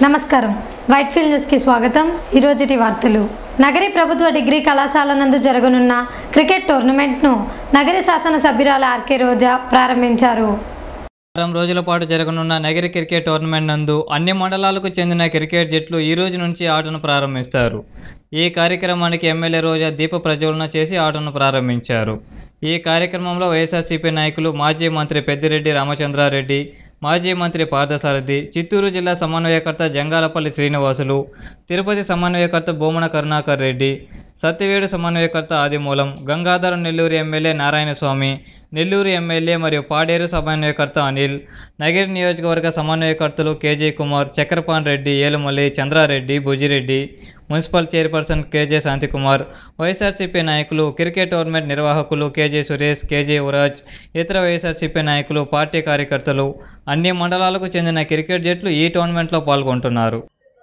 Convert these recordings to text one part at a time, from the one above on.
నమస్కారం white field న్యూస్కి స్వాగతం ఈరోజుటి వార్తలు నగరి ప్రభుత్వ డిగ్రీ కళాశాల నందు జరగనున్న క్రికెట్ టోర్నమెంట్ను నగరి శాసనసభ్యురాలు ఆర్కే రోజా ప్రారంభించారు వారం రోజుల పాటు జరగనున్న నగరి క్రికెట్ టోర్నమెంట్ నందు అన్ని మండలాలకు చెందిన క్రికెట్ జట్లు ఈ రోజు నుంచి ఆటను ప్రారంభిస్తారు ఈ కార్యక్రమానికి ఎమ్మెల్యే రోజా దీప ప్రజ్వలన చేసి ఆటను ప్రారంభించారు ఈ కార్యక్రమంలో వైఎస్ఆర్సీపీ నాయకులు మాజీ మంత్రి పెద్దిరెడ్డి రామచంద్రారెడ్డి మాజీ మంత్రి పార్థసారథి చిత్తూరు జిల్లా సమన్వయకర్త జంగాలపల్లి శ్రీనివాసులు తిరుపతి సమన్వయకర్త బొమ్మన కరుణాకర్ రెడ్డి సత్యవేడు సమన్వయకర్త ఆదిమూలం గంగాధర నెల్లూరు ఎమ్మెల్యే నారాయణస్వామి నెల్లూరు ఎమ్మెల్యే మరియు పాడేరు సమన్వయకర్త అనిల్ నగిరి నియోజకవర్గ సమన్వయకర్తలు KJ Kumar Chakrapani Reddy Elumalli Chandrareddy Bujireddy municipal chairperson KJ Shanthikumar YSRCP నాయకులు క్రికెట్ టోర్నమెంట్ నిర్వాహకులు కేజే సురేష్ కేజే ఉరాజ్ ఇతర వైఎస్ఆర్సీపీ నాయకులు పార్టీ కార్యకర్తలు అన్ని మండలాలకు చెందిన క్రికెట్ జట్లు ఈ టోర్నమెంట్లో పాల్గొంటున్నారు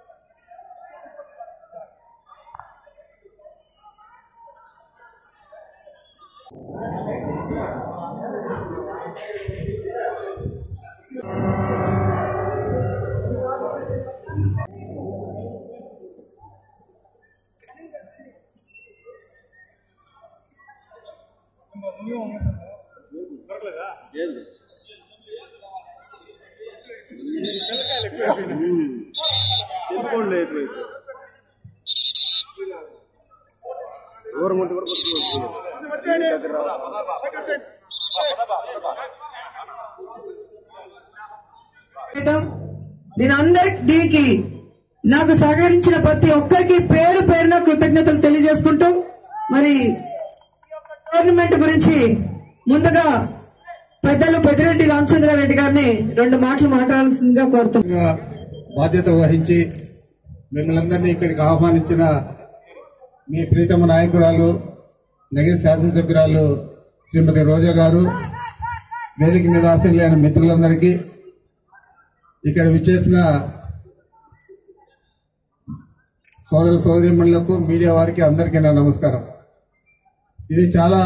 చేయటం దీని అందరి దీనికి నాకు సహకరించిన ప్రతి ఒక్కరికి పేరు పేరున కృతజ్ఞతలు తెలియజేసుకుంటూ మరి టోర్నమెంట్ గురించి ముందుగా పెద్దలు పెద్దిరెడ్డి రామచంద్రారెడ్డి గారిని రెండు మాటలు మాట్లాడాల్సిందిగా కోరుతున్నాను గా బాధ్యత వహించి మిమ్మల్ని అందరినీ ఇక్కడికి ఆహ్వానించిన మీ ప్రీతమ నాయకురాలు నగర శాసనసభ్యురాలు శ్రీమతి రోజా గారు వేదిక మీద ఆశీర్లైన మిత్రులందరికీ ఇక్కడ విచ్చేసిన సోదర సోదరిమణులకు మీడియా వారికి అందరికీ నా నమస్కారం ఇది చాలా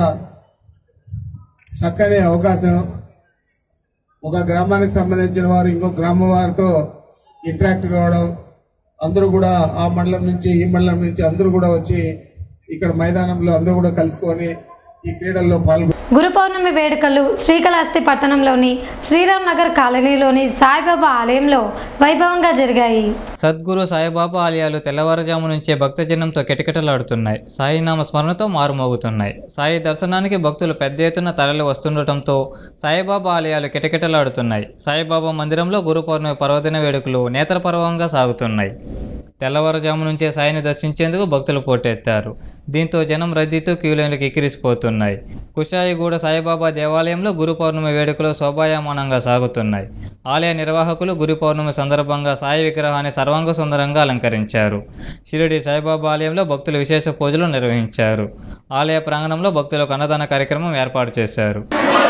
చక్కని అవకాశం ఒక గ్రామానికి సంబంధించిన వారు ఇంకో గ్రామం వారితో ఇంటరాక్ట్ కావడం అందరూ కూడా ఆ మండలం నుంచి ఈ మండలం నుంచి అందరూ కూడా వచ్చి ఇక్కడ మైదానంలో అందరూ కూడా కలుసుకొని ఈ క్రీడల్లో పాల్గొ గురు పౌర్ణమి వేడుకలు శ్రీకాళహస్తి పట్టణంలోని శ్రీరామ్ నగర్ కాలనీలోని సాయిబాబా ఆలయంలో వైభవంగా జరిగాయి సద్గురు సాయిబాబా ఆలయాలు తెల్లవారుజాము నుంచే భక్తజనంతో కిటకిటలాడుతున్నాయి సాయినామ స్మరణతో మారుమోగుతున్నాయి సాయి దర్శనానికి భక్తులు పెద్ద ఎత్తున తరలి వస్తుండటంతో సాయిబాబా ఆలయాలు కిటకిటలాడుతున్నాయి సాయిబాబా మందిరంలో గురు పౌర్ణమి పర్వదిన వేడుకలు నేత్రపర్వంగా సాగుతున్నాయి తెల్లవారుజాము నుంచే సాయిని దర్శించేందుకు భక్తులు పోటెత్తారు దీంతో జనం రద్దీతో క్యూలైన్లకు ఎక్కిరిసిపోతున్నాయి కుషాయిగూడ సాయిబాబా దేవాలయంలో గురు పౌర్ణమి వేడుకలు శోభాయమానంగా సాగుతున్నాయి ఆలయ నిర్వాహకులు గురు పౌర్ణమి సందర్భంగా సాయి విగ్రహాన్ని సర్వాంగ సుందరంగా అలంకరించారు షిరిడి సాయిబాబా ఆలయంలో భక్తులు విశేష పూజలు నిర్వహించారు ఆలయ ప్రాంగణంలో భక్తులకు అన్నదాన కార్యక్రమం ఏర్పాటు చేశారు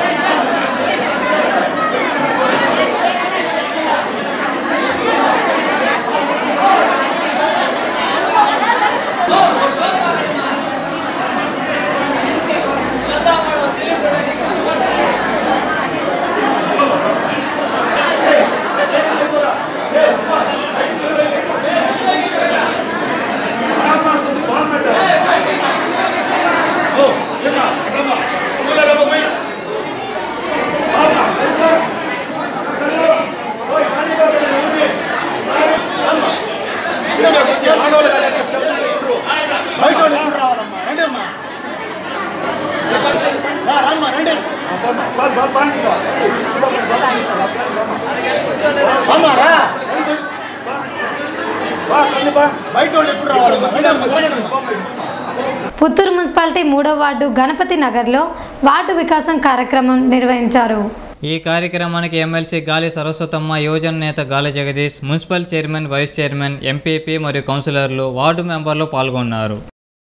పుత్తూరు మున్సిపాలిటీ మూడో వార్డు గణపతి నగర్లో వార్డు వికాసం కార్యక్రమం నిర్వహించారు ఈ కార్యక్రమానికి ఎమ్మెల్సీ గాలి సరస్వతమ్మ యువజన నేత Gali Jagadish municipal chairman vice chairman MPP మరియు కౌన్సిలర్లు వార్డు మెంబర్లు పాల్గొన్నారు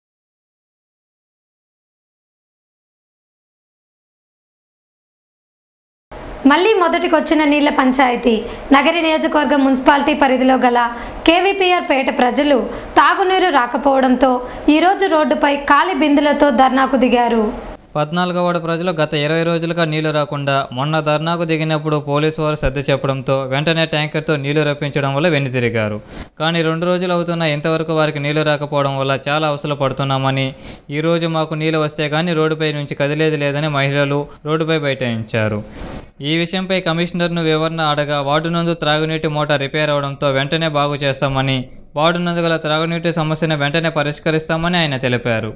మళ్ళీ మొదటికొచ్చిన నీళ్ల పంచాయతీ నగరి నియోజకవర్గం మున్సిపాలిటీ పరిధిలో గల కేవీపీఆర్ పేట ప్రజలు తాగునీరు రాకపోవడంతో ఈరోజు రోడ్డుపై ఖాళీ బిందులతో ధర్నాకు దిగారు పద్నాలుగో వార్డు ప్రజలు గత ఇరవై రోజులుగా నీళ్లు రాకుండా మొన్న ధర్నాకు దిగినప్పుడు పోలీసు వారు సర్ది చెప్పడంతో వెంటనే ట్యాంకర్తో నీళ్లు రప్పించడం వల్ల వెనుతిరిగారు కానీ రెండు రోజులు అవుతున్నా ఇంతవరకు వారికి నీళ్లు రాకపోవడం వల్ల చాలా అవసరం పడుతున్నామని ఈ రోజు మాకు నీళ్లు వస్తే కానీ రోడ్డుపై నుంచి కదిలేది లేదని మహిళలు రోడ్డుపై బైఠాయించారు ఈ విషయంపై కమిషనర్ను వివరణ అడగా వార్డు నందు త్రాగునీటి మోటార్ రిపేర్ అవడంతో వెంటనే బాగు చేస్తామని వార్డు నందు గల త్రాగునీటి సమస్యను వెంటనే పరిష్కరిస్తామని ఆయన తెలిపారు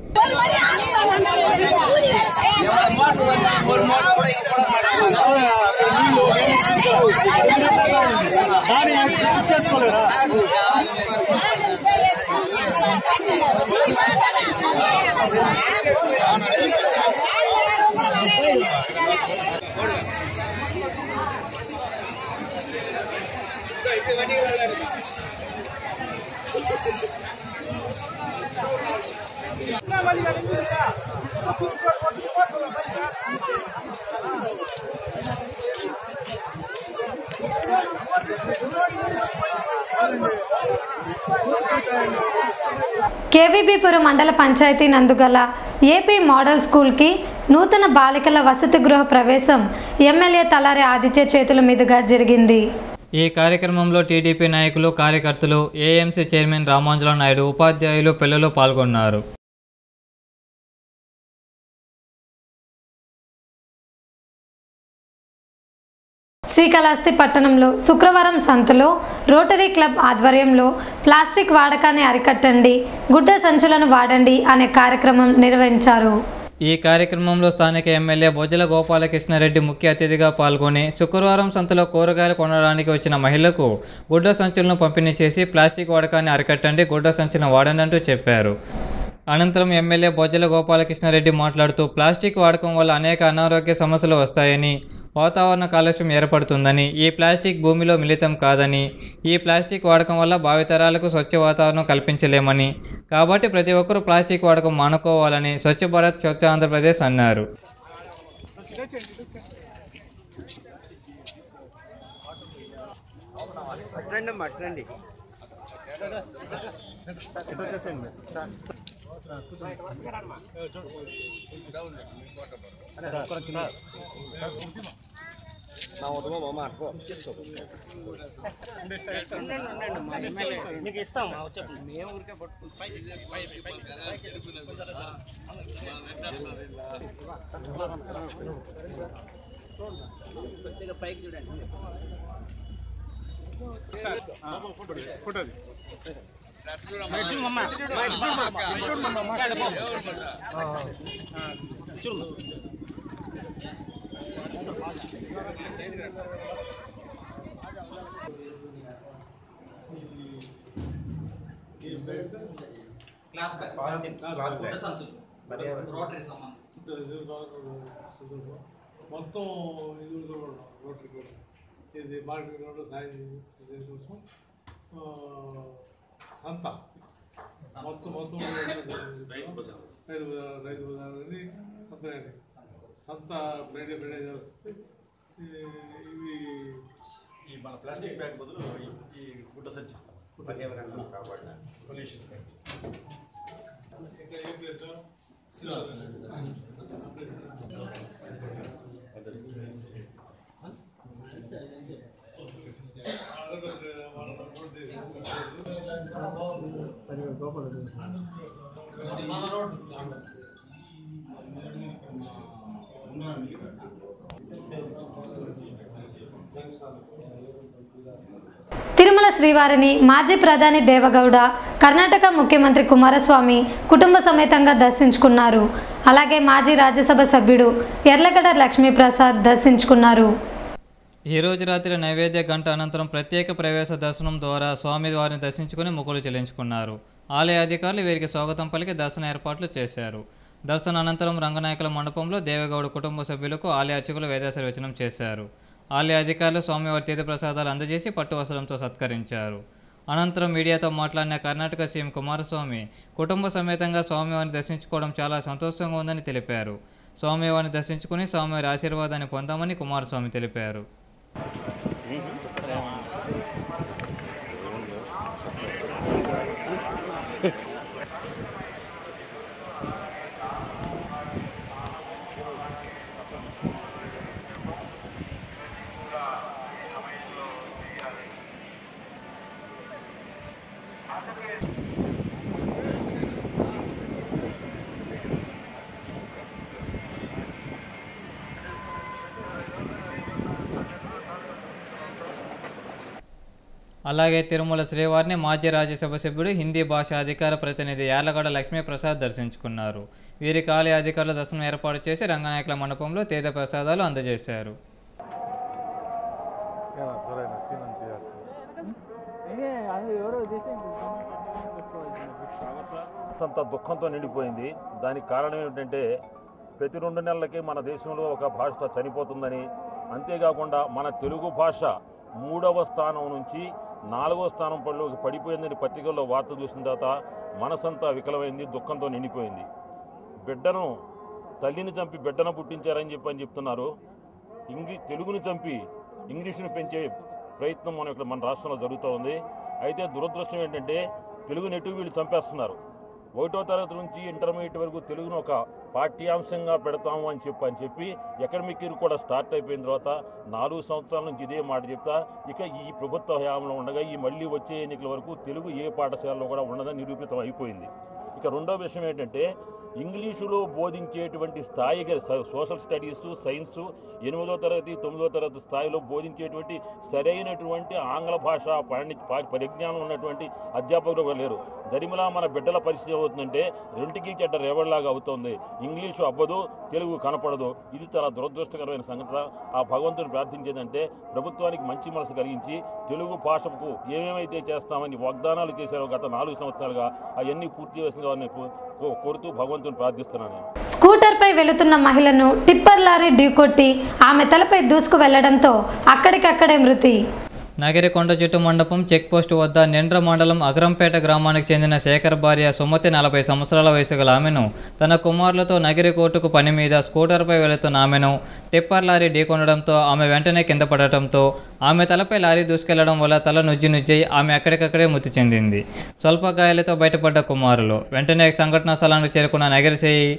కేవీబీపురం మండల పంచాయతీ నందుగల ఏపీ మోడల్ స్కూల్కి నూతన బాలికల వసతి గృహ ప్రవేశం ఎమ్మెల్యే తలారి ఆదిత్య చేతుల మీదుగా జరిగింది ఈ కార్యక్రమంలో టీడీపీ నాయకులు కార్యకర్తలు ఏఎంసీ చైర్మన్ రామాంజల నాయుడు ఉపాధ్యాయులు పిల్లలు పాల్గొన్నారు శ్రీకాళహస్తి పట్టణంలో శుక్రవారం సంతలో రోటరీ క్లబ్ ఆధ్వర్యంలో ప్లాస్టిక్ వాడకాన్ని అరికట్టండి గుడ్డ సంచులను వాడండి అనే కార్యక్రమం నిర్వహించారు ఈ కార్యక్రమంలో స్థానిక ఎమ్మెల్యే బొజ్జల గోపాలకృష్ణారెడ్డి ముఖ్య అతిథిగా పాల్గొని శుక్రవారం సంతలో కూరగాయలు కొనడానికి వచ్చిన మహిళలకు గుడ్డ సంచులను పంపిణీ చేసి ప్లాస్టిక్ వాడకాన్ని అరికట్టండి గుడ్డ సంచులను వాడండి అంటూ చెప్పారు అనంతరం ఎమ్మెల్యే బొజ్జల గోపాలకృష్ణారెడ్డి మాట్లాడుతూ ప్లాస్టిక్ వాడకం వల్ల అనేక అనారోగ్య సమస్యలు వస్తాయని వాతావరణ కాలుష్యం ఏర్పడుతుందని ఈ ప్లాస్టిక్ భూమిలో మిళితం కాదని ఈ ప్లాస్టిక్ వాడకం వల్ల భావితరాలకు స్వచ్ఛ వాతావరణం కల్పించలేమని కాబట్టి ప్రతి ఒక్కరూ ప్లాస్టిక్ వాడకం మానుకోవాలని స్వచ్ఛ భారత్ స్వచ్ఛ ఆంధ్రప్రదేశ్ అన్నారు మొత్తం ఇది రోడ్డు కూడా ఇది మార్కెట్ రోడ్డు సాయం చేసే కోసం ఆ, సంత మొత్తం మొత్తం రైతు బజార్ రైతు బజార్ అని సంత అని సంత ఫ్రైడే ఫ్రైడే జరుగుతుంది ఈ- ఇది ఈ మన ప్లాస్టిక్ బ్యాగ్ బదులు ఈ- ఈ గుడ్డ సంచిస్తాం పర్యావరణాన్ని కాపాడిన పొల్యూషన్ ఇంకా ఏం చేద్దాం తిరుమల శ్రీవారిని మాజీ ప్రధాని దేవగౌడ కర్ణాటక ముఖ్యమంత్రి కుమారస్వామి కుటుంబ సమేతంగా దర్శించుకున్నారు అలాగే మాజీ రాజ్యసభ సభ్యుడు ఎర్లగడ్డ లక్ష్మీప్రసాద్ దర్శించుకున్నారు ఈ రోజు రాత్రి నైవేద్య గంట అనంతరం ప్రత్యేక ప్రవేశ దర్శనం ద్వారా స్వామి వారిని దర్శించుకుని మొక్కులు చెల్లించుకున్నారు ఆలయ అధికారులు వీరికి స్వాగతం పలికి దర్శన ఏర్పాట్లు చేశారు దర్శన అనంతరం రంగనాయకుల మండపంలో దేవగౌడ కుటుంబ సభ్యులకు ఆలయ అర్చకులు వేదాశీర్వచనం చేశారు ఆలయ అధికారులు స్వామివారి తీర్థ ప్రసాదాలు అందజేసి పట్టు వస్త్రంతో సత్కరించారు అనంతరం మీడియాతో మాట్లాడిన కర్ణాటక సీఎం కుమారస్వామి కుటుంబ సమేతంగా స్వామివారిని దర్శించుకోవడం చాలా సంతోషంగా ఉందని తెలిపారు స్వామివారిని దర్శించుకుని స్వామివారి ఆశీర్వాదాన్ని పొందామని కుమారస్వామి తెలిపారు అలాగే తిరుమల శ్రీవారిని మాజీ రాజ్యసభ సభ్యుడు హిందీ భాష అధికార ప్రతినిధి యార్లగడ్డ లక్ష్మీప్రసాద్ దర్శించుకున్నారు వీరికి ఆలయ అధికారుల దర్శనం ఏర్పాటు చేసి రంగనాయకుల మండపంలో తీర్థ ప్రసాదాలు అందజేశారు అంత దుఃఖంతో నిండిపోయింది దానికి కారణం ఏమిటంటే ప్రతి రెండు నెలలకి మన దేశంలో ఒక భాష చనిపోతుందని అంతేకాకుండా మన తెలుగు భాష మూడవ స్థానం నుంచి నాలుగవ స్థానం పడిలోకి పడిపోయిందని పత్రికల్లో వార్త చూసిన తర్వాత మనసంతా వికలమైంది దుఃఖంతో నిండిపోయింది బిడ్డను తల్లిని చంపి బిడ్డను పుట్టించారని చెప్పి అని చెప్తున్నారు ఇంగ్లీ తెలుగుని చంపి ఇంగ్లీషుని పెంచే ప్రయత్నం మన ఇక్కడ మన రాష్ట్రంలో జరుగుతూ ఉంది అయితే దురదృష్టం ఏంటంటే తెలుగు నెట్టు వీళ్ళు చంపేస్తున్నారు ఒకటో తరగతి నుంచి ఇంటర్మీడియట్ వరకు తెలుగును ఒక పాఠ్యాంశంగా పెడతాము అని చెప్పి అని చెప్పి అకాడమిక్ ఇయర్ కూడా స్టార్ట్ అయిపోయిన తర్వాత నాలుగు సంవత్సరాల నుంచి ఇదే మాట చెప్తా ఇక ఈ ప్రభుత్వ హయాంలో ఉండగా ఈ మళ్ళీ వచ్చే ఎన్నికల వరకు తెలుగు ఏ పాఠశాలలో కూడా ఉండదని నిరూపితం అయిపోయింది ఇక రెండో విషయం ఏంటంటే ఇంగ్లీషులో బోధించేటువంటి స్థాయిగా స- సోషల్ స్టడీస్ సైన్స్ ఎనిమిదో తరగతి తొమ్మిదో తరగతి స్థాయిలో బోధించేటువంటి సరైనటువంటి ఆంగ్ల భాష పాండి పా- పరిజ్ఞానం ఉన్నటువంటి అధ్యాపకులు కూడా లేరు దరిమిలా మన బిడ్డల పరిస్థితి అవుతుందంటే రెంటికి చెడ్డ రేవడిలాగా అవుతుంది ఇంగ్లీషు అవ్వదు తెలుగు కనపడదు ఇది చాలా దురదృష్టకరమైన సంఘటన ఆ భగవంతుని ప్రార్థించేదంటే ప్రభుత్వానికి మంచి మనసు కలిగించి తెలుగు భాషకు ఏమేమైతే చేస్తామని వాగ్దానాలు చేశారో గత నాలుగు సంవత్సరాలుగా అవన్నీ పూర్తి చేసిన వారిని కో- కో- కోరుతూ భగవంతుని ప్రార్థిస్తున్నాను నేను స్కూటర్పై వెళుతున్న మహిళను టిప్పర్ లారీ ఢీకొట్టి ఆమె తలపై దూసుకు వెళ్లడంతో అక్కడికక్కడే మృతి నగరి కొండ చెట్టు మండపం చెక్ పోస్ట్ వద్ద నిండ్ర మండలం అగరంపేట గ్రామానికి చెందిన శేఖర్ భార్య సుమతి నలభై సంవత్సరాల వయసు గల ఆమెను తన కుమారులతో నగిరి కోర్టుకు పని మీద స్కూటర్పై వెళుతున్న ఆమెను టిప్పర్ లారీ ఢీకొనడంతో ఆమె వెంటనే కింద పడటంతో ఆమె తలపై లారీ దూసుకెళ్లడం వల్ల తల నుజ్జి నుజ్జై ఆమె అక్కడికక్కడే మృతి చెందింది స్వల్ప గాయాలతో బయటపడ్డ కుమారులు వెంటనే సంఘటనా స్థలానికి చేరుకున్న నగరసేయి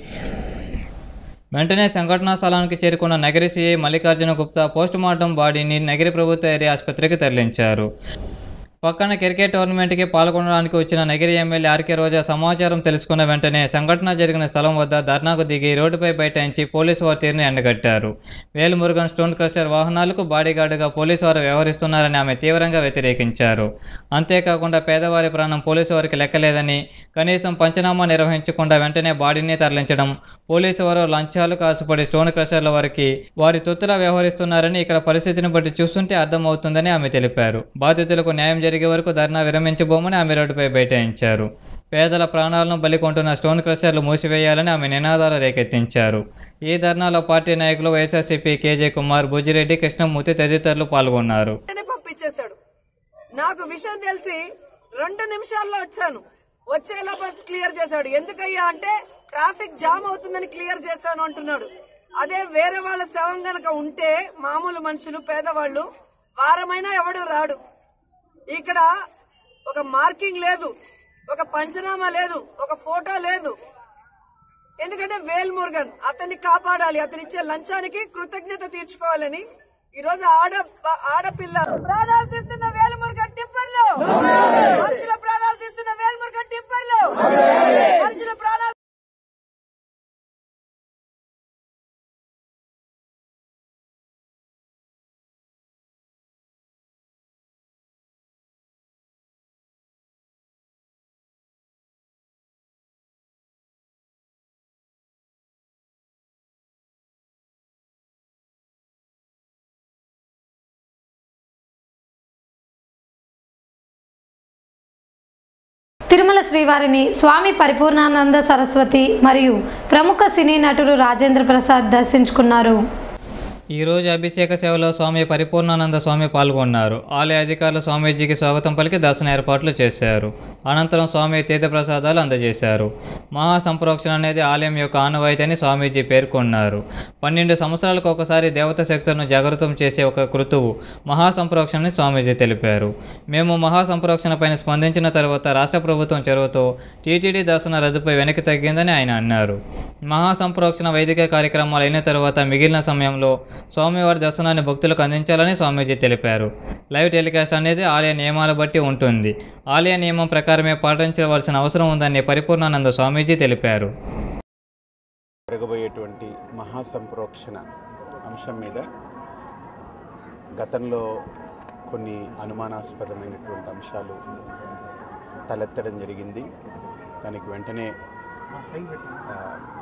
వెంటనే సంఘటనా స్థలానికి చేరుకున్న నగరి సీఐ మల్లికార్జున గుప్తా పోస్టుమార్టం బాడీని నగరి ప్రభుత్వ ఏరియా ఆసుపత్రికి తరలించారు పక్కన క్రికెట్ టోర్నమెంట్కి పాల్గొనడానికి వచ్చిన నగిరి ఎమ్మెల్యే ఆర్కే రోజా సమాచారం తెలుసుకున్న వెంటనే సంఘటన జరిగిన స్థలం వద్ద ధర్నాకు దిగి రోడ్డుపై బైఠాయించి పోలీసు వారి తీరును ఎండగట్టారు వేలుమురుగన్ స్టోన్ క్రషర్ వాహనాలకు బాడీగార్డుగా పోలీసు వారు వ్యవహరిస్తున్నారని ఆమె తీవ్రంగా వ్యతిరేకించారు అంతేకాకుండా పేదవారి ప్రాణం పోలీసు వారికి లెక్కలేదని కనీసం పంచనామా నిర్వహించకుండా వెంటనే బాడీని తరలించడం పోలీసు వారు లంచాలు కాసుపడి స్టోన్ క్రషర్ల వారికి వారి తొత్తులా వ్యవహరిస్తున్నారని ఇక్కడ పరిస్థితిని బట్టి చూస్తుంటే అర్థమవుతుందని ఆమె తెలిపారు బాధితులకు న్యాయం జరిగే వరకు ధర్నా విరమించబోమని ఆమె రోడ్డుపై బైఠాయించారు పేదల ప్రాణాలను బలికొంటున్న స్టోన్ క్రషర్లు మూసివేయాలని ఆమె నినాదాలు రేకెత్తించారు ఈ ధర్నాలో పార్టీ నాయకులు వైఎస్ఆర్సీపీ కేజే కుమార్ బుజ్జిరెడ్డి కృష్ణమూర్తి తదితరులు పాల్గొన్నారు వెంటనే పంపించేశాడు నాకు విషయం తెలిసి రెండు నిమిషాల్లో వచ్చాను వచ్చేలోపు క్లియర్ చేశాడు ఎందుకయ్యా అంటే ట్రాఫిక్ జామ్ అవుతుందని క్లియర్ చేస్తాను అంటున్నాడు అదే వేరే వాళ్ళ శవం గనక ఉంటే మామూలు మనుషులు పేదవాళ్ళు వారమైనా ఎవడు రాడు ఇక్కడ ఒక మార్కింగ్ లేదు ఒక పంచనామా లేదు ఒక ఫోటో లేదు ఎందుకంటే వేల్ మురుగన్ అతన్ని కాపాడాలి అతని ఇచ్చే లంచానికి కృతజ్ఞత తీర్చుకోవాలని ఈ రోజు ఆడ ఆడపిల్ల ప్రాణాలు తీస్తున్న వేలు మురుగన్ టిప్పర్లు మనుషుల ప్రాణాలు తీస్తున్న వేలు మురుగన్ టిప్పర్లు మనుషుల ప్రాణాలు తిరుమల శ్రీవారిని స్వామి పరిపూర్ణానంద సరస్వతి మరియు ప్రముఖ సినీ నటుడు రాజేంద్ర ప్రసాద్ దర్శించుకున్నారు ఈ రోజు అభిషేక సేవలో స్వామి పరిపూర్ణానంద స్వామి పాల్గొన్నారు ఆలయ అధికారులు స్వామీజీకి స్వాగతం పలికి దర్శన ఏర్పాట్లు చేశారు అనంతరం స్వామి తీర్థ ప్రసాదాలు అందజేశారు మహా సంప్రోక్షణ అనేది ఆలయం యొక్క ఆనవాయితీ అని స్వామీజీ పేర్కొన్నారు పన్నెండు సంవత్సరాలకు ఒకసారి దేవత శక్తులను జాగృతం చేసే ఒక కృతువు మహా సంప్రోక్షణని స్వామీజీ తెలిపారు మేము మహా సంప్రోక్షణ పైన స్పందించిన తర్వాత రాష్ట్ర ప్రభుత్వం చొరవతో టీటీడీ దర్శన రద్దుపై వెనక్కి తగ్గిందని ఆయన అన్నారు మహా సంప్రోక్షణ వైదిక కార్యక్రమాలు అయిన తర్వాత మిగిలిన సమయంలో స్వామివారి దర్శనాన్ని భక్తులకు అందించాలని స్వామీజీ తెలిపారు లైవ్ టెలికాస్ట్ అనేది ఆలయ నియమాల బట్టి ఉంటుంది ఆలయ నియమం ప్రకారమే పాటించవలసిన అవసరం ఉందని పరిపూర్ణానంద స్వామీజీ తెలిపారు జరగబోయేటువంటి మహాసంప్రోక్షణ అంశం మీద గతంలో కొన్ని అనుమానాస్పదమైనటువంటి అంశాలు తలెత్తడం జరిగింది దానికి వెంటనే ఆ,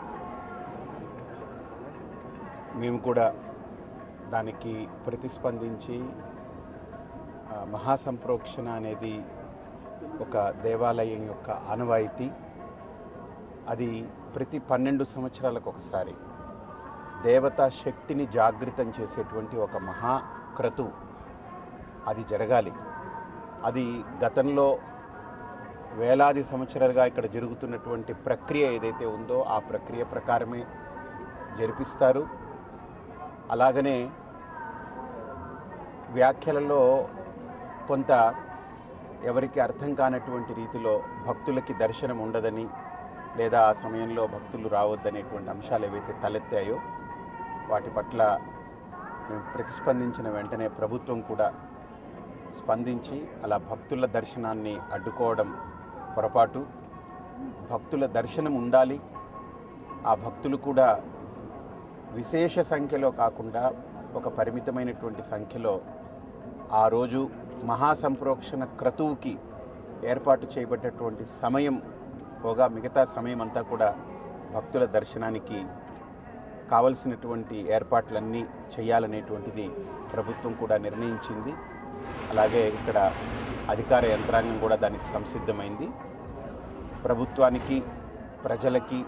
మేము కూడా దానికి ప్రతిస్పందించి ఆ, మహాసంప్రోక్షణ అనేది ఒక దేవాలయం యొక్క ఆనవాయితీ అది ప్రతి పన్నెండు సంవత్సరాలకు ఒకసారి దేవతా శక్తిని జాగృతం చేసేటువంటి ఒక మహాక్రతు అది జరగాలి అది గతంలో వేలాది సంవత్సరాలుగా ఇక్కడ జరుగుతున్నటువంటి ప్రక్రియ ఏదైతే ఉందో ఆ ప్రక్రియ ప్రకారమే జరిపిస్తారు అలాగనే వ్యాఖ్యలలో కొంత ఎవరికి అర్థం కానటువంటి రీతిలో భక్తులకి దర్శనం ఉండదని లేదా ఆ సమయంలో భక్తులు రావద్దనేటువంటి అంశాలు ఏవైతే తలెత్తాయో వాటి పట్ల మేము ప్రతిస్పందించిన వెంటనే ప్రభుత్వం కూడా స్పందించి అలా భక్తుల దర్శనాన్ని అడ్డుకోవడం పొరపాటు భక్తుల దర్శనం ఉండాలి ఆ భక్తులు కూడా విశేష సంఖ్యలో కాకుండా ఒక పరిమితమైనటువంటి సంఖ్యలో ఆ రోజు మహాసంప్రోక్షణ క్రతువుకి ఏర్పాటు చేయబడ్డటువంటి సమయం పోగా మిగతా సమయం అంతా కూడా భక్తుల దర్శనానికి కావలసినటువంటి ఏర్పాట్లన్నీ చేయాలనేటువంటిది ప్రభుత్వం కూడా నిర్ణయించింది అలాగే ఇక్కడ అధికార యంత్రాంగం కూడా దానికి సంసిద్ధమైంది ప్రభుత్వానికి ప్రజలకి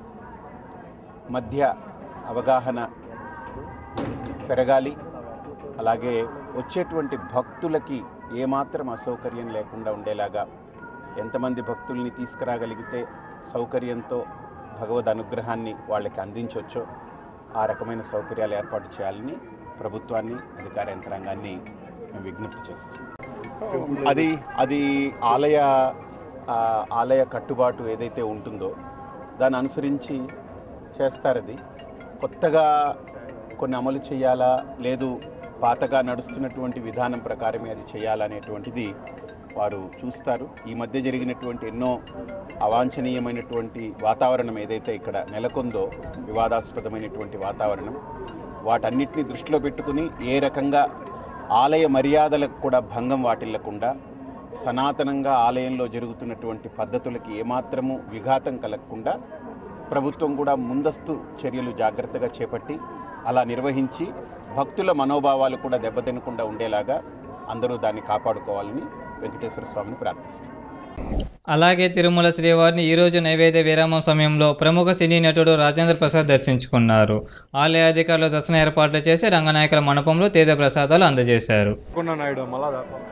మధ్య అవగాహన పెరగాలి అలాగే వచ్చేటువంటి భక్తులకి ఏమాత్రం అసౌకర్యం లేకుండా ఉండేలాగా ఎంతమంది భక్తుల్ని తీసుకురాగలిగితే సౌకర్యంతో భగవద్ అనుగ్రహాన్ని వాళ్ళకి అందించవచ్చో ఆ రకమైన సౌకర్యాలు ఏర్పాటు చేయాలని ప్రభుత్వాన్ని అధికార యంత్రాంగాన్ని మేము విజ్ఞప్తి చేస్తున్నాం అది అది ఆలయ ఆ, ఆలయ కట్టుబాటు ఏదైతే ఉంటుందో దాన్ని అనుసరించి చేస్తారది కొత్తగా కొన్ని అమలు చేయాలా లేదు పాతగా నడుస్తున్నటువంటి విధానం ప్రకారమే అది చేయాలనేటువంటిది వారు చూస్తారు ఈ మధ్య జరిగినటువంటి ఎన్నో అవాంఛనీయమైనటువంటి వాతావరణం ఏదైతే ఇక్కడ నెలకొందో వివాదాస్పదమైనటువంటి వాతావరణం వాటన్నిటిని దృష్టిలో పెట్టుకుని ఏ రకంగా ఆలయ మర్యాదలకు కూడా భంగం వాటిల్లకుండా సనాతనంగా ఆలయంలో జరుగుతున్నటువంటి పద్ధతులకి ఏమాత్రము విఘాతం కలగకుండా ప్రభుత్వం కూడా ముందస్తు చర్యలు జాగ్రత్తగా చేపట్టి అలా నిర్వహించి భక్తుల మనోభావాలు కూడా దెబ్బతినకుండా ఉండేలాగా అందరూ దాన్ని కాపాడుకోవాలని వెంకటేశ్వర స్వామిని ప్రార్థిస్తున్నాం అలాగే తిరుమల శ్రీవారిని ఈరోజు నైవేద్య విరామం సమయంలో ప్రముఖ సినీ నటుడు రాజేంద్ర ప్రసాద్ దర్శించుకున్నారు ఆలయ అధికారులు దర్శన ఏర్పాట్లు చేసి రంగనాయకుల మండపంలో తీర్థ ప్రసాదాలు అందజేశారు నాయుడు మళ్ళా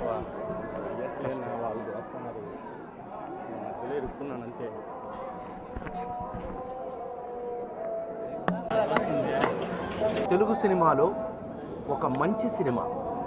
తెలుగు సినిమాలో ఒక మంచి సినిమా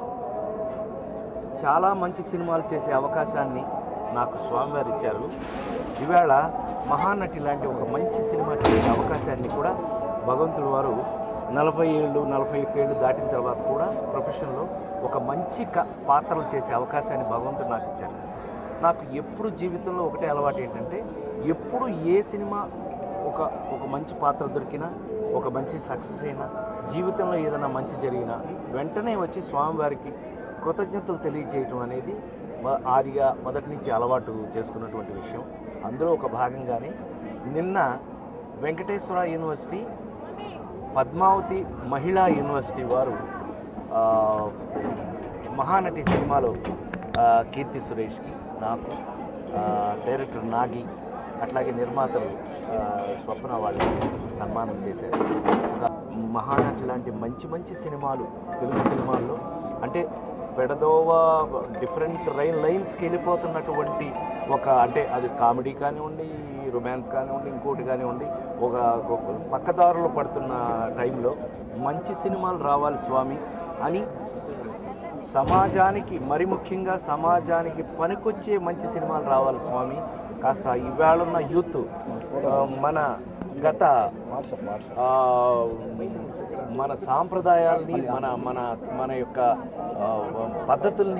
చాలా మంచి సినిమాలు చేసే అవకాశాన్ని నాకు స్వామివారు ఇచ్చారు ఈవేళ మహానటి లాంటి ఒక మంచి సినిమా చేసే అవకాశాన్ని కూడా భగవంతుడు వారు నలభై ఏళ్ళు నలభై ఒక్క ఏళ్ళు దాటిన తర్వాత కూడా ప్రొఫెషన్లో ఒక మంచి క పాత్రలు చేసే అవకాశాన్ని భగవంతుడు నాకు ఇచ్చారు నాకు ఎప్పుడు జీవితంలో ఒకటే అలవాటు ఏంటంటే ఎప్పుడు ఏ సినిమా ఒక ఒక మంచి పాత్ర దొరికినా ఒక మంచి సక్సెస్ అయినా జీవితంలో ఏదైనా మంచి జరిగినా వెంటనే వచ్చి స్వామివారికి కృతజ్ఞతలు తెలియజేయటం అనేది మ- ఆదిగా మొదటి నుంచి అలవాటు చేసుకున్నటువంటి విషయం అందులో ఒక భాగంగానే నిన్న వెంకటేశ్వర యూనివర్సిటీ పద్మావతి మహిళా యూనివర్సిటీ వారు ఆ, మహానటి సినిమాలో ఆ, కీర్తి సురేష్కి నాకు ఆ, డైరెక్టర్ నాగి అట్లాగే నిర్మాతలు ఆ, స్వప్న వాళ్ళకి సన్మానం చేశారు ఒక మహానటి లాంటి మంచి మంచి సినిమాలు తెలుగు సినిమాల్లో అంటే పెడదోవ డిఫరెంట్ రైన్ లైన్స్కి వెళ్ళిపోతున్నటువంటి ఒక అంటే అది కామెడీ కానివ్వండి రొమాన్స్ కానివ్వండి ఇంకోటి కానివ్వండి ఒక ఒక పక్కదారులు పడుతున్న టైంలో మంచి సినిమాలు రావాలి స్వామి అని సమాజానికి మరి ముఖ్యంగా సమాజానికి పనికొచ్చే మంచి సినిమాలు రావాలి స్వామి కాస్త ఇవాళున్న యూత్ ఆ, మన గత ఆ, మన సాంప్రదాయాల్ని మన మన మన యొక్క ఆ, పద్ధతుల్ని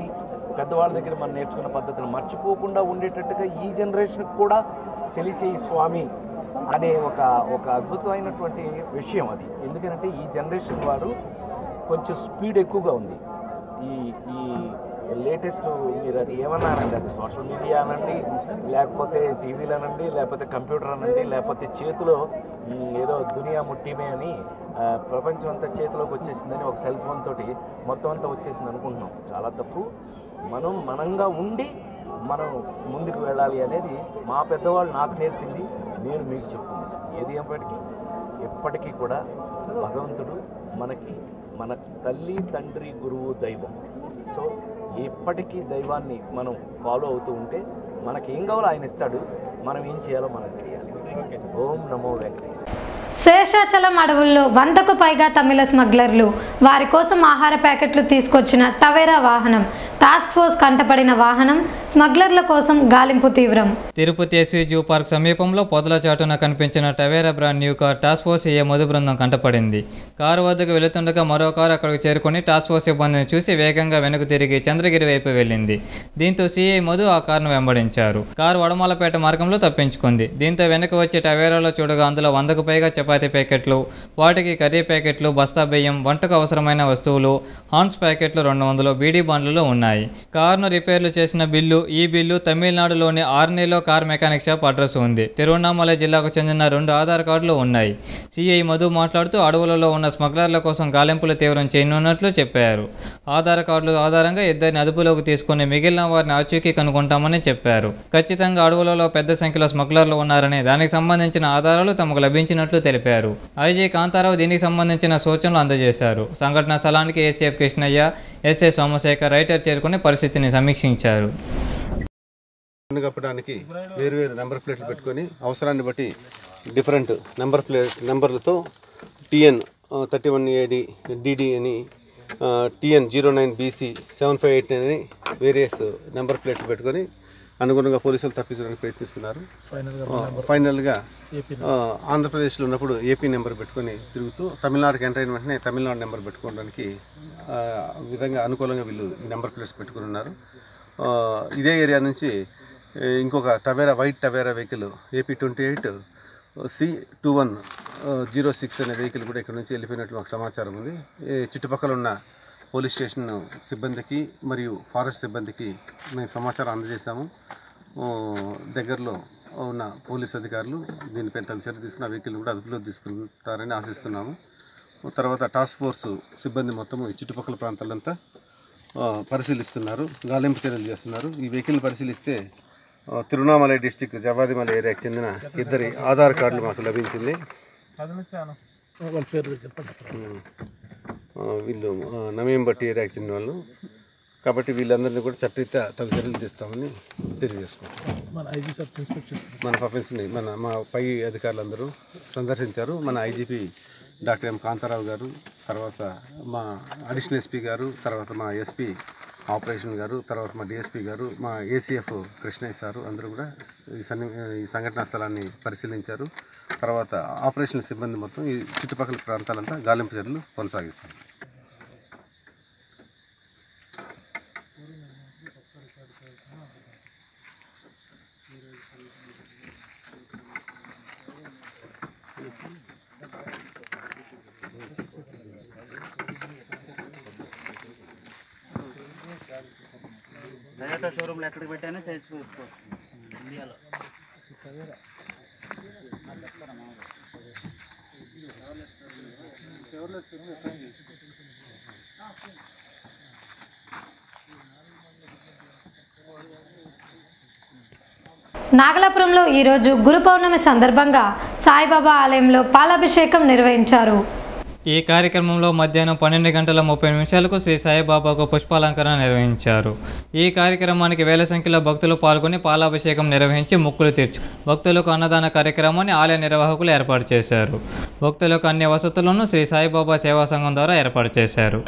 పెద్దవాళ్ళ దగ్గర మనం నేర్చుకున్న పద్ధతులు మర్చిపోకుండా ఉండేటట్టుగా ఈ జనరేషన్కి కూడా తెలియచేయి స్వామి అనే ఒక ఒక అద్భుతమైనటువంటి విషయం అది ఎందుకంటే ఈ జనరేషన్ వారు కొంచెం స్పీడ్ ఎక్కువగా ఉంది ఈ ఈ లేటెస్ట్ మీరు అది ఏమన్నారండి అది సోషల్ మీడియా అనండి లేకపోతే టీవీలు అనండి లేకపోతే కంప్యూటర్ అనండి లేకపోతే చేతిలో మ్, ఏదో దునియా ముట్టిమే అని ఆ, ప్రపంచం అంతా చేతిలోకి వచ్చేసిందని ఒక సెల్ ఫోన్ తోటి మొత్తం అంతా వచ్చేసింది అనుకుంటున్నాం చాలా తప్పు మనం మనంగా ఉండి మనం ముందుకు వెళ్ళాలి అనేది మా పెద్దవాళ్ళు నాకు నేర్పింది నేను మీకు చెప్తున్నాను ఏది ఎప్పటికీ ఎప్పటికీ కూడా భగవంతుడు మనకి మన తల్లి తండ్రి గురువు దైవం సో ఎప్పటికీ దైవాన్ని మనం ఫాలో అవుతూ ఉంటే మనకి ఏం కావాలో ఆయన ఇస్తాడు మనం ఏం చేయాలో మనం చేయాలి ఓం నమో వెంకటేశ్వర శేషాచలం అడవుల్లో వందకు పైగా తమిళ స్మగ్లర్లు వారి కోసం ఆహార ప్యాకెట్లు తీసుకొచ్చిన టవేరా వాహనం టాస్క్ ఫోర్స్ కంటపడిన వాహనం స్మగ్లర్ల కోసం గాలింపు తీవ్రం తిరుపతి ఎస్వీ జూ పార్క్ సమీపంలో పొదల చాటున కనిపించిన Tavera brand new car task force A Madhu బృందం కంటపడింది కారు వద్దకు వెళుతుండగా మరో కారు అక్కడికి చేరుకొని టాస్క్ ఫోర్స్ సిబ్బందిని చూసి వేగంగా వెనక్కు తిరిగి చంద్రగిరి వైపు వెళ్ళింది దీంతో సీఐ మధు ఆ కారును వెంబడించారు కారు వడమాలపేట మార్గంలో తప్పించుకుంది దీంతో వెనక వచ్చి టవేరాలో చూడగా అందులో వందకు పైగా చపాతీ ప్యాకెట్లు వాటికి కర్రీ ప్యాకెట్లు బస్తా బియ్యం వంటకు అవసరమైన వస్తువులు హాన్స్ ప్యాకెట్లు రెండు వందలు బీడీ బండ్లలో ఉన్నాయి కారును రిపేర్లు చేసిన బిల్లు ఈ బిల్లు తమిళనాడులోని ఆర్నేలో కార్ మెకానిక్ షాప్ అడ్రస్ ఉంది తిరువణామలై జిల్లాకు చెందిన రెండు ఆధార్ కార్డులు ఉన్నాయి సిఐ మధు మాట్లాడుతూ అడవులలో ఉన్న స్మగ్లర్ల కోసం గాలింపులు తీవ్రం చేయనున్నట్లు చెప్పారు ఆధార్ కార్డుల ఆధారంగా ఇద్దరిని అదుపులోకి తీసుకుని మిగిలిన వారిని ఆచూకీ కనుగొంటామని చెప్పారు ఖచ్చితంగా అడవులలో పెద్ద సంఖ్యలో స్మగ్లర్లు ఉన్నారని దానికి సంబంధించిన ఆధారాలు తమకు లభించినట్లు తెలిపారు ఐజీ కాంతారావు దీనికి సంబంధించిన సూచనలు అందజేశారు సంఘటన స్థలానికి ACF Krishnaiah SA Somasekhar writer చేరుకుని పరిస్థితిని సమీక్షించారు కప్పడానికి వేరు వేరు నెంబర్ ప్లేట్లు పెట్టుకొని అవసరాన్ని బట్టి డిఫరెంట్ నెంబర్ ప్లేట్ నెంబర్లతో TN thirty one AD DD అని TN zero nine BC seven five eight అని వేరియస్ నెంబర్ ప్లేట్లు పెట్టుకొని అనుగుణంగా పోలీసులు తప్పించడానికి ప్రయత్నిస్తున్నారు ఆ, ఫైనల్గా ఆ, ఆంధ్రప్రదేశ్లో ఉన్నప్పుడు ఏపీ నెంబర్ పెట్టుకొని తిరుగుతూ తమిళనాడుకి ఎంటర్ అయిన వెంటనే తమిళనాడు నెంబర్ పెట్టుకోవడానికి ఆ, విధంగా అనుకూలంగా వీళ్ళు ఈ నెంబర్ ప్లేట్స్ పెట్టుకుని ఉన్నారు ఆ, ఇదే ఏరియా నుంచి ఏ, ఇంకొక Tavera white Tavera vehicle AP twenty eight C two one zero six అనే వెహికల్ కూడా ఇక్కడ నుంచి వెళ్ళిపోయినట్లు మాకు సమాచారం ఉంది ఈ చుట్టుపక్కల ఉన్న పోలీస్ స్టేషన్ సిబ్బందికి మరియు ఫారెస్ట్ సిబ్బందికి మేము సమాచారం అందజేశాము ఆ, దగ్గరలో ఉన్న పోలీస్ అధికారులు దీనిపై తగు చర్య తీసుకున్న వెహికల్ కూడా అదుపులో తీసుకుంటారని ఆశిస్తున్నాము తర్వాత టాస్క్ ఫోర్స్ సిబ్బంది మొత్తము ఈ చుట్టుపక్కల ప్రాంతాలంతా ఆ, పరిశీలిస్తున్నారు గాలింపు చర్యలు చేస్తున్నారు ఈ వెహికల్ పరిశీలిస్తే ఆ, తిరువణామలై డిస్టిక్ జవాదిమల ఏరియాకి చెందిన ఇద్దరి ఆధార్ కార్డులు మాకు లభించింది ఉమ్. ఆ, వీళ్ళు ఆ, నమేంబట్టి ఏరియాకి చెందిన వాళ్ళు కాబట్టి వీళ్ళందరినీ కూడా చట్టరీత్యా తగు చర్యలు తీస్తామని తెలియజేసుకుంటాం మన ఐజీ సబ్ ఇన్స్పెక్టర్ మన ప్రొఫెన్స్ని మన మా పై అధికారులందరూ సందర్శించారు మన ఐజీపీ డాక్టర్ ఎం కాంతారావు గారు తర్వాత మా అడిషనల్ ఎస్పీ గారు తర్వాత మా ఎస్పీ ఆపరేషన్ గారు తర్వాత మా డిఎస్పీ గారు మా ఏసీఎఫ్ కృష్ణయ్య సారు అందరూ కూడా ఈ సన్ని ఈ సంఘటనా స్థలాన్ని పరిశీలించారు తర్వాత ఆపరేషన్ సిబ్బంది మొత్తం ఈ చుట్టుపక్కల ప్రాంతాలంతా గాలింపు చర్యలు కొనసాగిస్తారు టయోటా షోరూమ్లో ఎక్కడికి పెట్టానో చేసుకోవచ్చు ఇండియాలో నాగలాపురంలో ఈరోజు గురు పౌర్ణమి సందర్భంగా సాయిబాబా ఆలయంలో పాలాభిషేకం నిర్వహించారు ఈ కార్యక్రమంలో మధ్యాహ్నం పన్నెండు గంటల ముప్పై నిమిషాలకు శ్రీ సాయిబాబాకు పుష్పాలంకరణ నిర్వహించారు ఈ కార్యక్రమానికి వేల సంఖ్యలో భక్తులు పాల్గొని పాలాభిషేకం నిర్వహించి మొక్కులు తీర్చు భక్తులకు అన్నదాన కార్యక్రమాన్ని ఆలయ నిర్వాహకులు ఏర్పాటు చేశారు భక్తులకు అన్ని వసతులను శ్రీ సాయిబాబా సేవా సంఘం ద్వారా ఏర్పాటు చేశారు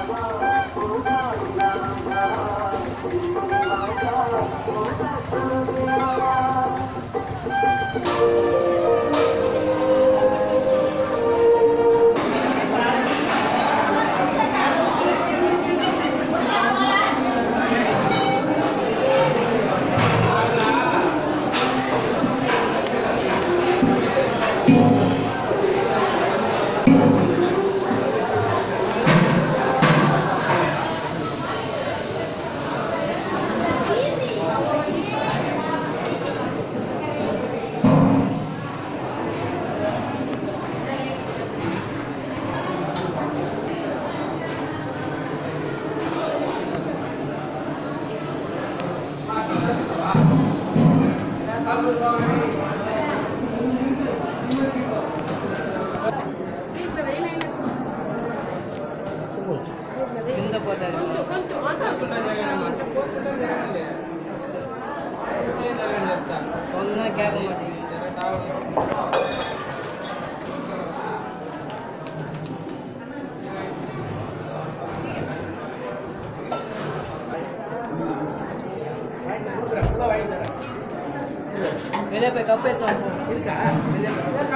मेरे पे कप है तो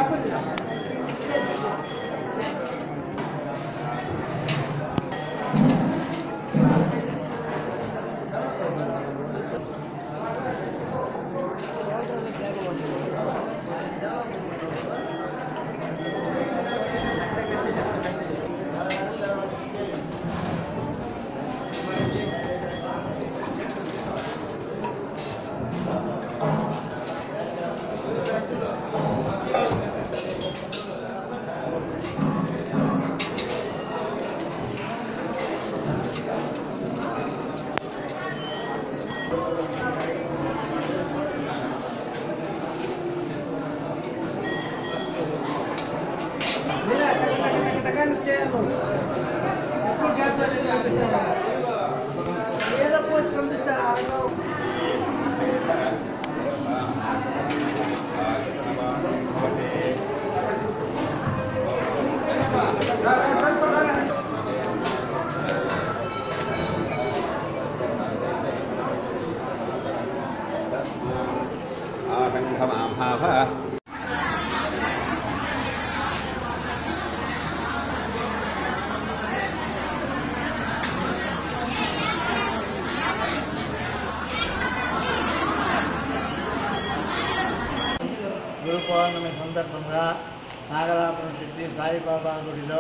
గురు పౌర్ణమి సందర్భంగా నాగలాపురం సిద్ధి సాయిబాబా గుడిలో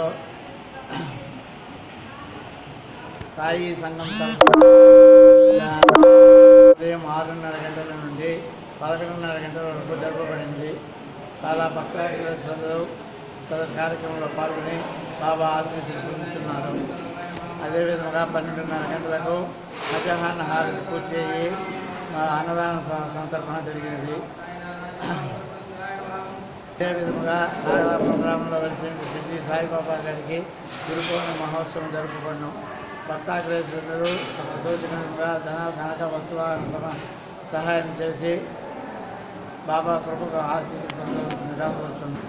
సాయి సంఘం తరఫున ఉదయం ఆరున్నర గంటల నుండి పదకొండున్నర గంటల వరకు జరపబడింది చాలా భక్తులందరూ సదరు కార్యక్రమంలో పాల్గొని బాబా ఆశీస్సులు పొందుతున్నారు అదేవిధంగా పన్నెండున్నర గంటలకు మధ్యాహ్న హారతి పూర్తి అయ్యి మా అన్నదాన స- సంతర్పణ జరిగినది అదేవిధంగా నాగలాపురం గ్రామంలో వెలిసిన సిద్ధి సాయిబాబా గారికి గురు పౌర్ణమి మహోత్సవం జరుపుకున్నాం భక్తాగ్రేసులందరూ తమ తోచిన విధంగా ధన ధనక వస్తువాహన సమ- సహాయం చేసి బాబా ప్రభుకు ఆశీస్సు పొందవలసిందిగా కోరుతున్నాం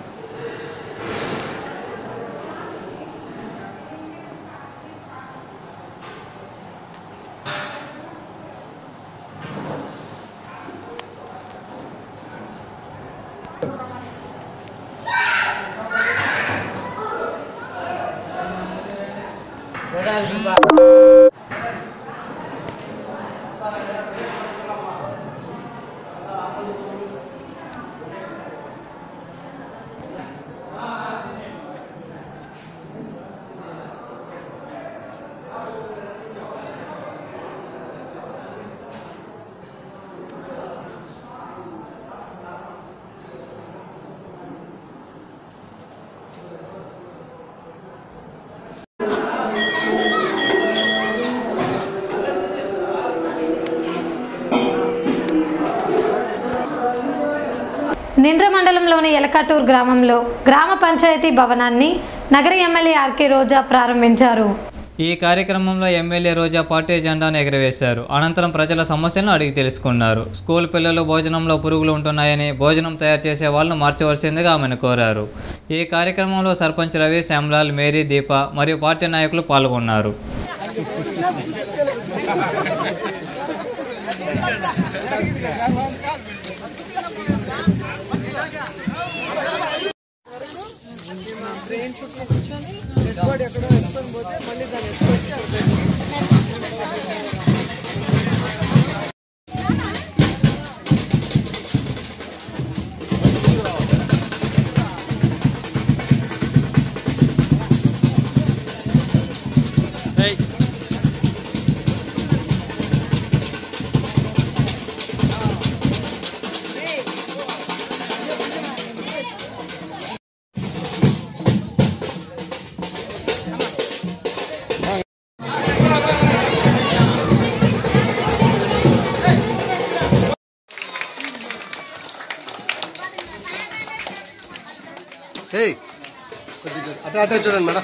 నిండ్ర మండలంలోని ఎలకటూర్ గ్రామంలో గ్రామ పంచాయతీ భవనాన్ని నగర ఎమ్మెల్యే ఆర్కే రోజా ప్రారంభించారు ఈ కార్యక్రమంలో ఎమ్మెల్యే రోజా పార్టీ జెండాను ఎగరవేశారు అనంతరం ప్రజల సమస్యలను అడిగి తెలుసుకున్నారు స్కూల్ పిల్లలు భోజనంలో పురుగులు ఉంటున్నాయని భోజనం తయారు చేసే వాళ్ళను మార్చవలసిందిగా ఆమెను కోరారు ఈ కార్యక్రమంలో సర్పంచ్ రవి శ్యామ్లాల్ మేరీ దీప మరియు పార్టీ నాయకులు పాల్గొన్నారు బ్రెయిన్ చుట్టూ కూర్చొని డెడ్ బాడీ ఎక్కడో ఎత్తుకొని పోతే మళ్ళీ దాన్ని ఎత్తుకొచ్చి అక్కడ పెట్టి ఏయ్ కొద్దిగా అటే అటే చూడండి మేడం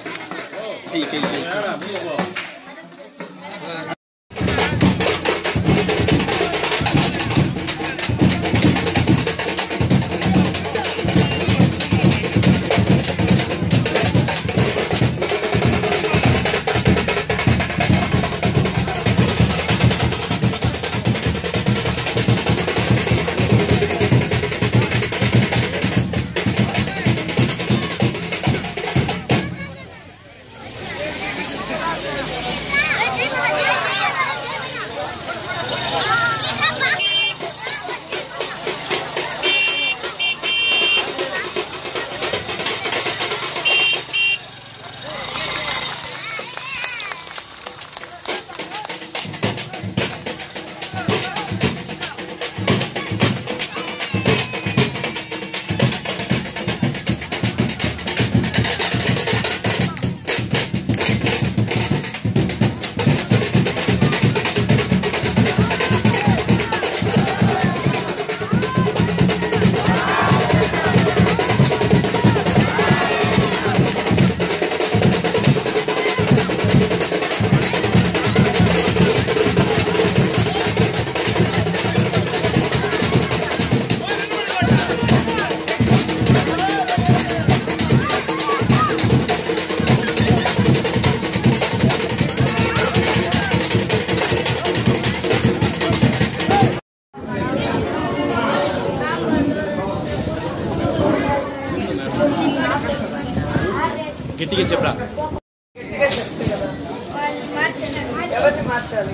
గట్టిగా చెప్పరా గట్టిగా చెప్తే కదా ఎవరిని మార్చాలి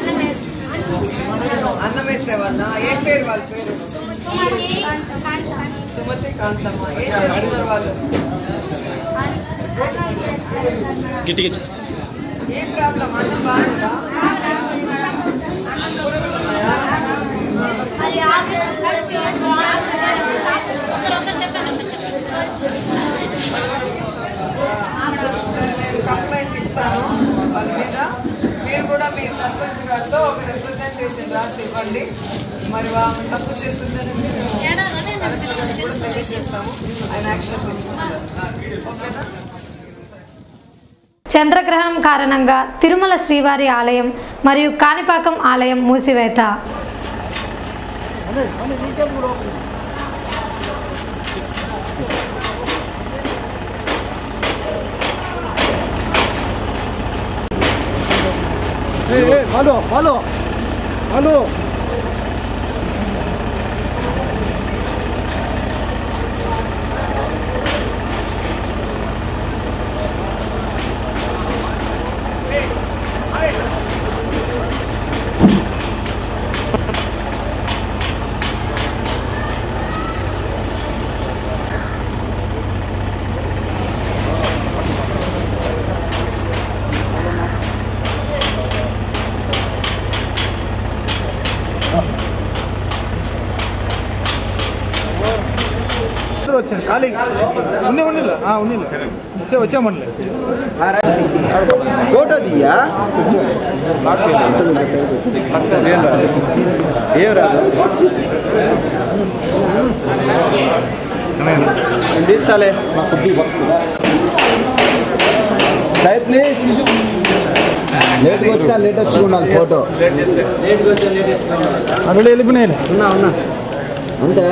అన్నం వేసేవాళ్ళ ఏం పేరు వాళ్ళ పేరు సుమతి కాంతమ్మ ఏం చేస్తున్నారు వాళ్ళు గట్టిగా చెప్పు ఏం ప్రాబ్లం అన్నం బాగుందా పురుగులు ఉన్నాయా సరే, నేను కంప్లైంట్ ఇస్తాను వాళ్ళ మీద మీరు కూడా మీ సర్పంచ్ గారితో ఒక రిప్రజెంటేషన్ రాసి ఇవ్వండి మరి ఆమె తప్పు చేస్తుందని మేము కలెక్టర్ గారికి కూడా తెలియజేస్తాము ఆయన యాక్షన్ తీసుకుంటారు ఓకేనా చంద్రగ్రహణం కారణంగా తిరుమల శ్రీవారి ఆలయం మరియు కాణిపాకం ఆలయం మూసివేత హలో హలో హలో వచ్చాను ఖాళీ ఉన్ని ఉన్నిಲ್ಲ ఉన్నిಲ್ಲ వచ్చే వచ్చామండి ఫోటో తీయా ఏం రాదు ఏం రాదు నేను తీస్తాలే సైడ్ ప్లీజ్ లేట్గా వచ్చినా లేటెస్ట్ ఉండాలి ఫోటో అక్కడ వెళ్ళిపోయినాయి ఉన్నా ఉన్నా అంతే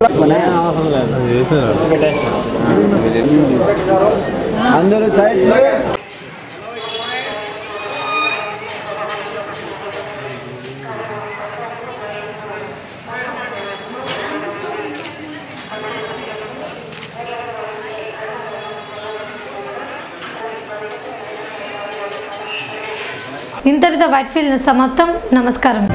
అందరూ సైడ్ ప్లీజ్ ఇంతటితో వైట్ ఫీల్డ్ సమాప్తం నమస్కారం